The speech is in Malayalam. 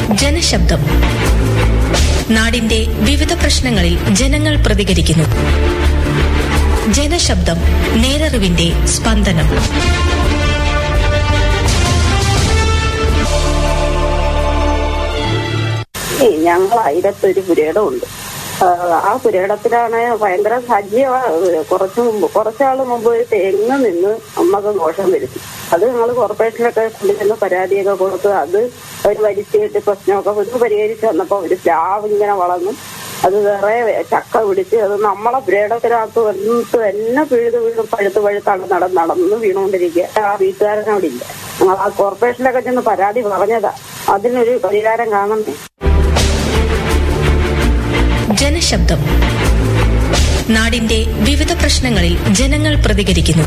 ജനശബ്ദം നാടിന്റെ വിവിധ പ്രശ്നങ്ങളിൽ ജനങ്ങൾ പ്രതികരിക്കുന്നു ജനശബ്ദം നേരറിവിന്റെ സ്പന്ദനം ഏയ് ഞങ്ങൾ അതിലത്തൊരു പുരയിടമുണ്ട് ആ, ആ പുരയിടത്തിലാണ് ഭയങ്കര സജീവ കുറച്ച് മുമ്പ് കുറച്ചാള് മുമ്പ് ഒരു തെങ്ങ് നിന്ന് അമ്മക്ക് ദോഷം വരുത്തി അത് ഞങ്ങൾ കോർപ്പറേഷനൊക്കെ കൊണ്ടുചെന്ന് പരാതിയൊക്കെ കൊടുത്ത് അത് അവർ വലിച്ചിട്ട് പ്രശ്നമൊക്കെ ഒരു പരിഹരിച്ച് വന്നപ്പോൾ ഒരു പ്ലാവ് ഇങ്ങനെ വളർന്നു അത് വേറെ ചക്ക പിടിച്ച് അത് നമ്മളെ പുരയിടത്തിനകത്ത് വന്നിട്ട് തന്നെ പിഴുത് വീണ് പഴുത്ത് പഴുത്താണ് നടന്ന് നടന്ന് വീണുകൊണ്ടിരിക്കുക ആ വീട്ടുകാരൻ അവിടെ ഇല്ല ഞങ്ങൾ ആ കോർപ്പറേഷനിലൊക്കെ ചെന്ന് പരാതി പറഞ്ഞതാ അതിനൊരു പരിഹാരം കാണണ്ടേ ജനശബ്ദം നാടിന്റെ വിവിധ പ്രശ്നങ്ങളിൽ ജനങ്ങൾ പ്രതികരിക്കുന്നു